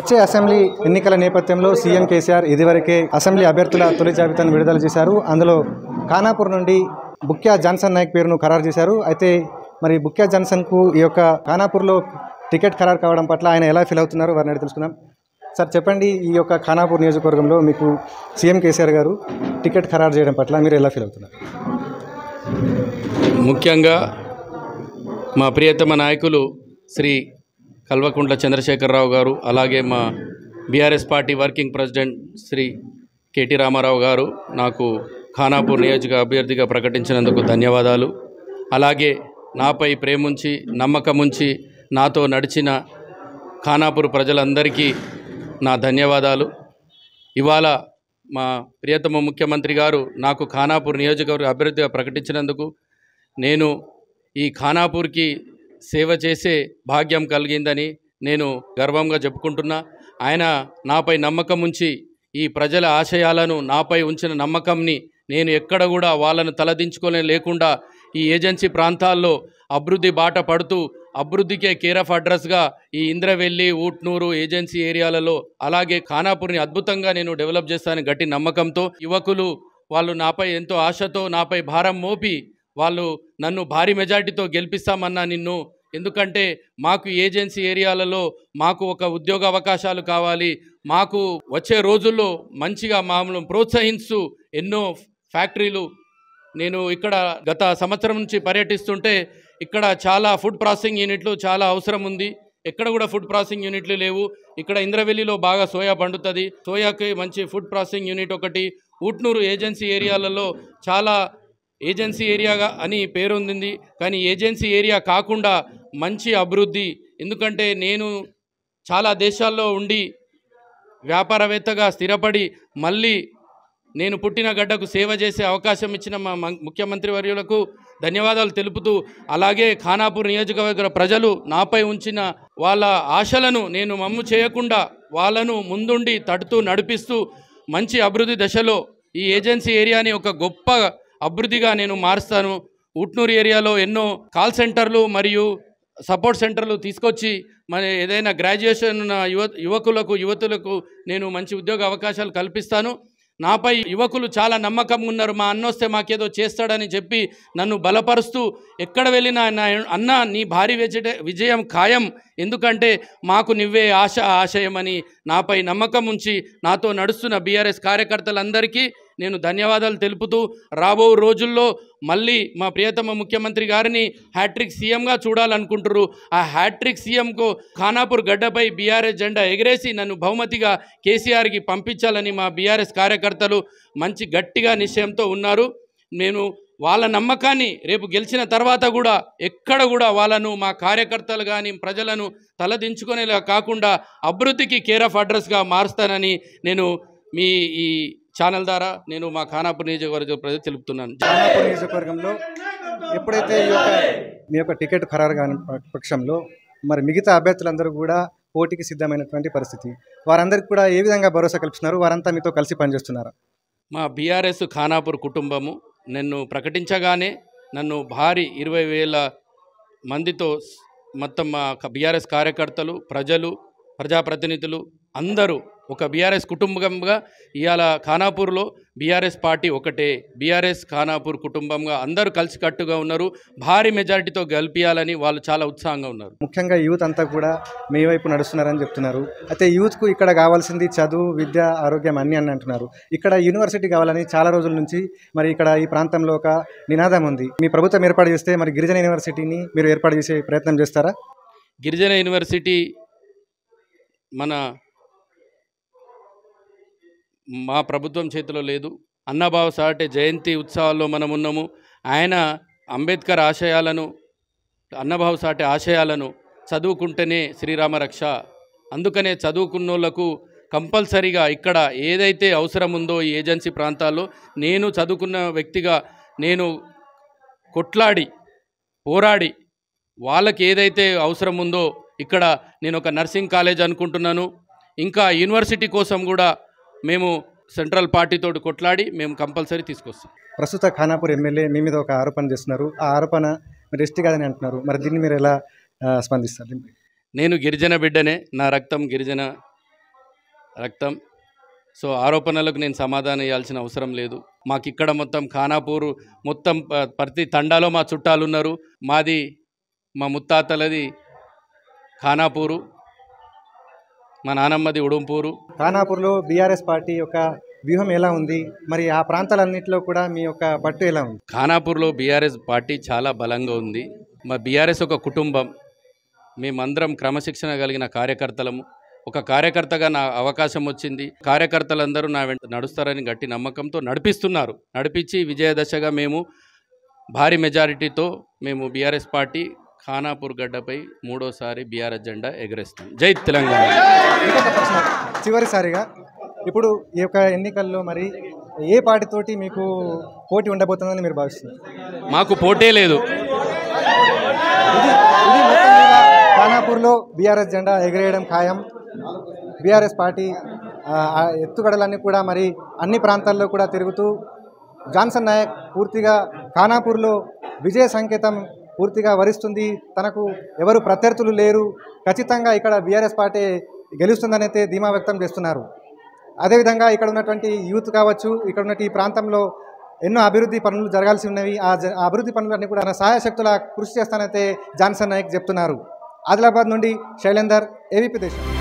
వచ్చే అసెంబ్లీ ఎన్నికల నేపథ్యంలో సీఎం కేసీఆర్ ఇదివరకే అసెంబ్లీ అభ్యర్థుల తొలి జాబితాను విడుదల చేశారు అందులో ఖానాపూర్ నుండి బుక్యా జాన్సన్ నాయక్ పేరును ఖరారు చేశారు అయితే మరి బుక్యా జాన్సన్కు ఈ యొక్క ఖానాపూర్లో టికెట్ ఖరారు కావడం పట్ల ఆయన ఎలా ఫీల్ అవుతున్నారు వారిని అడిగి తెలుసుకుందాం సార్ చెప్పండి ఈ యొక్క ఖానాపూర్ నియోజకవర్గంలో మీకు సీఎం కేసీఆర్ గారు టికెట్ ఖరారు చేయడం పట్ల మీరు ఎలా ఫీల్ అవుతున్నారు ముఖ్యంగా మా ప్రియతమ నాయకులు శ్రీ కల్వకుంట్ల చంద్రశేఖరరావు గారు అలాగే మా BRS party working president Shri K T Rama Rao garu నాకు ఖానాపూర్ నియోజక అభ్యర్థిగా ప్రకటించినందుకు ధన్యవాదాలు అలాగే నాపై ప్రేముంచి నమ్మకముంచి నాతో నడిచిన ఖానాపూర్ ప్రజలందరికీ నా ధన్యవాదాలు ఇవాళ మా ప్రియతమ ముఖ్యమంత్రి గారు నాకు ఖానాపూర్ నియోజకవర్గ అభ్యర్థిగా ప్రకటించినందుకు నేను ఈ ఖానాపూర్కి సేవ చేసే భాగ్యం కలిగిందని నేను గర్వంగా చెప్పుకుంటున్నా ఆయన నాపై నమ్మకం ఉంచి ఈ ప్రజల ఆశయాలను నాపై ఉంచిన నమ్మకంని నేను ఎక్కడ కూడా వాళ్ళను తలదించుకోలే లేకుండా ఈ ఏజెన్సీ ప్రాంతాల్లో అభివృద్ధి బాట పడుతూ అభివృద్ధికే కేర్ ఆఫ్ అడ్రస్గా ఈ ఇంద్రవెల్లి ఊట్నూరు ఏజెన్సీ ఏరియాలలో అలాగే ఖానాపూర్ని అద్భుతంగా నేను డెవలప్ చేస్తానని గట్టి నమ్మకంతో యువకులు వాళ్ళు నాపై ఎంతో ఆశతో నాపై భారం మోపి వాళ్ళు నన్ను భారీ మెజార్టీతో గెలిపిస్తామన్నా నిన్ను ఎందుకంటే మాకు ఏజెన్సీ ఏరియాలలో మాకు ఒక ఉద్యోగ అవకాశాలు కావాలి మాకు వచ్చే రోజుల్లో మంచిగా మామూలు ప్రోత్సహిస్తూ ఎన్నో ఫ్యాక్టరీలు నేను ఇక్కడ గత సంవత్సరం నుంచి పర్యటిస్తుంటే ఇక్కడ చాలా ఫుడ్ ప్రాసెసింగ్ యూనిట్లు చాలా అవసరం ఉంది ఎక్కడ కూడా ఫుడ్ ప్రాసెసింగ్ యూనిట్లు లేవు ఇక్కడ ఇంద్రవెల్లిలో బాగా సోయా పండుతుంది సోయాకి మంచి ఫుడ్ ప్రాసెసింగ్ యూనిట్ ఒకటి ఊట్నూరు ఏజెన్సీ ఏరియాలలో చాలా ఏజెన్సీ ఏరియాగా అని పేరొందింది కానీ ఏజెన్సీ ఏరియా కాకుండా మంచి అభివృద్ధి ఎందుకంటే నేను చాలా దేశాల్లో ఉండి వ్యాపారవేత్తగా స్థిరపడి మళ్ళీ నేను పుట్టిన గడ్డకు సేవ చేసే అవకాశం ఇచ్చిన మా మ- ముఖ్యమంత్రి వర్యులకు ధన్యవాదాలు తెలుపుతూ అలాగే ఖానాపూర్ నియోజకవర్గ ప్రజలు నాపై ఉంచిన వాళ్ళ ఆశలను నేను మమ్ము చేయకుండా వాళ్ళను ముందుండి తడుతూ నడిపిస్తూ మంచి అభివృద్ధి దశలో ఈ ఏజెన్సీ ఏరియాని ఒక గొప్ప అభివృద్ధిగా నేను మారుస్తాను ఉట్నూరు ఏరియాలో ఎన్నో కాల్ సెంటర్లు మరియు సపోర్ట్ సెంటర్లు తీసుకొచ్చి మన ఏదైనా గ్రాడ్యుయేషన్ ఉన్న యువ యువకులకు యువతులకు నేను మంచి ఉద్యోగ అవకాశాలు కల్పిస్తాను నాపై యువకులు చాలా నమ్మకంగా ఉన్నారు మా అన్న వస్తే మాకేదో చేస్తాడని చెప్పి నన్ను బలపరుస్తూ ఎక్కడ వెళ్ళినా నా అన్న నీ భారీ విజయ విజయం ఖాయం ఎందుకంటే మాకు నువ్వే ఆశ ఆశయమని నాపై నమ్మకం ఉంచి నాతో నడుస్తున్న బీఆర్ఎస్ కార్యకర్తలందరికీ నేను ధన్యవాదాలు తెలుపుతూ రాబో రోజుల్లో మళ్ళీ మా ప్రియతమ ముఖ్యమంత్రి గారిని హ్యాట్రిక్ సీఎంగా చూడాలనుకుంటున్నారు ఆ హ్యాట్రిక్ సీఎంకు ఖానాపూర్ గడ్డపై బీఆర్ఎస్ జెండా ఎగరేసి నన్ను బహుమతిగా కేసీఆర్కి పంపించాలని మా బీఆర్ఎస్ కార్యకర్తలు మంచి గట్టిగా నిశ్చయంతో ఉన్నారు నేను వాళ్ళ నమ్మకాన్ని రేపు గెలిచిన తర్వాత కూడా ఎక్కడ కూడా వాళ్ళను మా కార్యకర్తలు కానీ ప్రజలను తలదించుకునేలా కాకుండా అభివృద్ధికి కేర్ ఆఫ్ అడ్రస్గా మారుస్తానని నేను మీ ఈ ఛానల్ ద్వారా నేను మా ఖానాపూర్ నియోజకవర్గ ప్రజలు తెలుపుతున్నాను ఖానాపూర్ నియోజకవర్గంలో ఎప్పుడైతే ఈ యొక్క మీ యొక్క టికెట్ ఖరారు కాని ప- పక్షంలో మరి మిగతా అభ్యర్థులందరూ కూడా పోటీకి సిద్ధమైనటువంటి పరిస్థితి వారందరికీ కూడా ఏ విధంగా భరోసా కల్పిస్తున్నారు వారంతా మీతో కలిసి పనిచేస్తున్నారు మా బీఆర్ఎస్ ఖానాపూర్ కుటుంబము నన్ను ప్రకటించగానే నన్ను భారీ ఇరవై వేల మందితో స్- మొత్తం మా బీఆర్ఎస్ కార్యకర్తలు ప్రజలు ప్రజాప్రతినిధులు అందరూ ఒక బీఆర్ఎస్ కుటుంబంగా ఇవాళ ఖానాపూర్లో బీఆర్ఎస్ పార్టీ ఒకటే బీఆర్ఎస్ ఖానాపూర్ కుటుంబంగా అందరూ కలిసికట్టుగా ఉన్నారు భారీ మెజారిటీతో గెలిపియాలని వాళ్ళు చాలా ఉత్సాహంగా ఉన్నారు ముఖ్యంగా యూత్ అంతా కూడా మీ వైపు నడుస్తున్నారని చెప్తున్నారు అయితే యూత్కు ఇక్కడ కావాల్సింది చదువు విద్య ఆరోగ్యం అన్నీ అని అంటున్నారు ఇక్కడ యూనివర్సిటీ కావాలని చాలా రోజుల నుంచి మరి ఇక్కడ ఈ ప్రాంతంలో ఒక నినాదం ఉంది మీ ప్రభుత్వం ఏర్పాటు చేస్తే మరి గిరిజన యూనివర్సిటీని మీరు ఏర్పాటు చేసే ప్రయత్నం చేస్తారా గిరిజన యూనివర్సిటీ మన మా ప్రభుత్వం చేతిలో లేదు అన్నబావ సాటే జయంతి ఉత్సవాల్లో మనం ఉన్నాము ఆయన అంబేద్కర్ ఆశయాలను అన్నబావ సాటే ఆశయాలను చదువుకుంటేనే శ్రీరామ రక్ష అందుకనే చదువుకున్నోళ్లకు కంపల్సరీగా ఇక్కడ ఏదైతే అవసరం ఉందో ఈ ఏజెన్సీ ప్రాంతాల్లో నేను చదువుకున్న వ్యక్తిగా నేను కొట్లాడి పోరాడి వాళ్ళకి ఏదైతే అవసరం ఉందో ఇక్కడ నేను ఒక నర్సింగ్ కాలేజ్ అనుకుంటున్నాను ఇంకా యూనివర్సిటీ కోసం కూడా మేము సెంట్రల్ పార్టీతో కొట్లాడి మేము కంపల్సరీ తీసుకొస్తాం ప్రస్తుత ఖానాపూర్ ఎమ్మెల్యే మీ మీద ఒక ఆరోపణ చేస్తున్నారు ఆ ఆరోపణ మీరు ఎస్టీ కాదని అంటున్నారు మరి దీన్ని మీరు ఎలా ఆ, స్పందిస్తారు నేను గిరిజన బిడ్డనే నా రక్తం గిరిజన రక్తం సో ఆరోపణలకు నేను సమాధానం ఇవ్వాల్సిన అవసరం లేదు మాకు ఇక్కడ మొత్తం ఖానాపూర్ మొత్తం ప- ప్రతి తండాలో మా చుట్టాలు ఉన్నారు మాది మా ముత్తాతలది ఖానాపూరు మా నానమ్మది ఉడుంపూరు ఖానాపూర్లో బీఆర్ఎస్ పార్టీ యొక్క వ్యూహం ఎలా ఉంది మరి ఆ ప్రాంతాలన్నింటిలో కూడా మీ యొక్క పట్టు ఎలా ఉంది ఖానాపూర్లో బీఆర్ఎస్ పార్టీ చాలా బలంగా ఉంది మా బీఆర్ఎస్ ఒక కుటుంబం మేమందరం క్రమశిక్షణ కలిగిన కార్యకర్తలము ఒక కార్యకర్తగా నా అవకాశం వచ్చింది కార్యకర్తలందరూ నా వెంట నడుస్తారని గట్టి నమ్మకంతో నడిపిస్తున్నారు నడిపించి విజయదశగా మేము భారీ మెజారిటీతో మేము బీఆర్ఎస్ పార్టీ ఖానాపూర్ గడ్డపై మూడోసారి బీఆర్ఎస్ జెండా ఎగరేస్తాం జై తెలంగాణ ఇంకొక ప్రశ్న చివరిసారిగా ఇప్పుడు ఈ యొక్క ఎన్నికల్లో మరి ఏ పార్టీతోటి మీకు పోటీ ఉండబోతుందని మీరు భావిస్తున్నారు మాకు పోటే లేదు ఇది ఇది మొత్తం మీద ఖానాపూర్లో బీఆర్ఎస్ జెండా ఎగిరేయడం ఖాయం బీఆర్ఎస్ పార్టీ ఆ, ఆ ఎత్తుగడలన్నీ కూడా మరి అన్ని ప్రాంతాల్లో కూడా తిరుగుతూ జాన్సన్ నాయక్ పూర్తిగా ఖానాపూర్లో విజయ సంకేతం పూర్తిగా వరిస్తుంది తనకు ఎవరు ప్రత్యర్థులు లేరు ఖచ్చితంగా ఇక్కడ బీఆర్ఎస్ పార్టీ గెలుస్తుందనైతే ధీమా వ్యక్తం చేస్తున్నారు అదేవిధంగా ఇక్కడ ఉన్నటువంటి యూత్ కావచ్చు ఇక్కడ ఉన్నటువంటి ఈ ప్రాంతంలో ఎన్నో అభివృద్ధి పనులు జరగాల్సి ఉన్నవి ఆ జ- ఆ అభివృద్ధి పనులన్నీ కూడా తన సహాయశక్తుల కృషి చేస్తానైతే జాన్సన్ నాయక్ చెప్తున్నారు ఆదిలాబాద్ నుండి శైలేందర్ ఏవీపీ దేశం